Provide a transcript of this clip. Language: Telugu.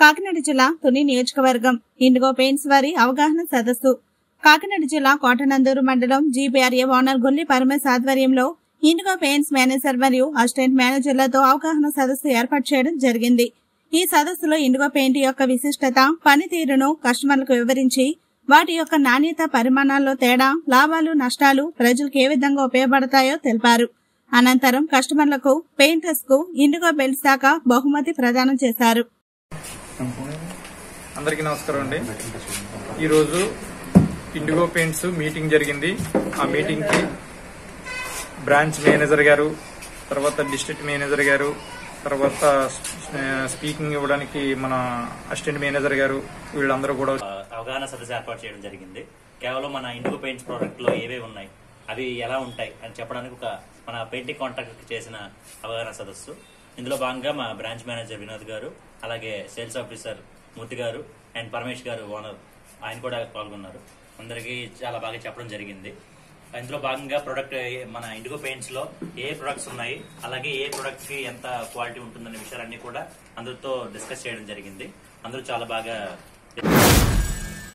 కాకినాడ జిల్లా తుని నియోజకవర్గం ఇండిగో పెయింట్స్ వారి అవగాహన సదస్సు కాకినాడ జిల్లా కోటనందూరు మండలం జీపీఆర్ఏ ఓనర్ గొల్లి పరమేశ్ ఆధ్వర్యంలో ఇండిగో పెయింట్స్ మేనేజర్ మరియు అసిస్టెంట్ మేనేజర్లతో అవగాహన సదస్సు ఏర్పాటు చేయడం జరిగింది ఈ సదస్సులో ఇండిగో పెయింట్ యొక్క విశిష్టత పనితీరును కస్టమర్లకు వివరించి వాటి యొక్క నాణ్యత పరిమాణాల్లో తేడా లాభాలు నష్టాలు ప్రజలకు ఏ విధంగా ఉపయోగపడతాయో తెలిపారు అనంతరం కస్టమర్లకు పెయింటర్స్ కు ఇండిగో బెల్ట్ శాఖ బహుమతి ప్రదానం చేశారు అందరికీ నమస్కారం అండి ఈరోజు ఇండిగో పెయింట్స్ మీటింగ్ జరిగింది ఆ మీటింగ్ కి బ్రాంచ్ మేనేజర్ గారు తర్వాత డిస్ట్రిక్ట్ మేనేజర్ గారు తర్వాత స్పీకింగ్ ఇవ్వడానికి మన అసిస్టెంట్ మేనేజర్ గారు వీళ్ళందరూ కూడా ఆ, అవగాహన సదస్సు ఏర్పాటు చేయడం జరిగింది కేవలం మన ఇండిగో పెయింట్స్ ప్రోడక్ట్ లో ఏవే ఉన్నాయి అవి ఎలా ఉంటాయి అని చెప్పడానికి ఒక మన పెయింటింగ్ కాంట్రాక్ట్ చేసిన అవగాహన సదస్సు ఇందులో భాగంగా మా బ్రాంచ్ మేనేజర్ వినోద్ గారు అలాగే సేల్స్ ఆఫీసర్ మూర్తి గారు అండ్ పరమేష్ గారు ఓనర్ ఆయన కూడా పాల్గొన్నారు అందరికీ చాలా బాగా చెప్పడం జరిగింది ఇందులో భాగంగా ప్రొడక్ట్ మన ఇండిగో పెయింట్స్ లో ఏ ప్రొడక్ట్స్ ఉన్నాయి అలాగే ఏ ప్రొడక్ట్ కి ఎంత క్వాలిటీ ఉంటుందనే విషయాలన్నీ కూడా అందరితో డిస్కస్ చేయడం జరిగింది అందరూ చాలా బాగా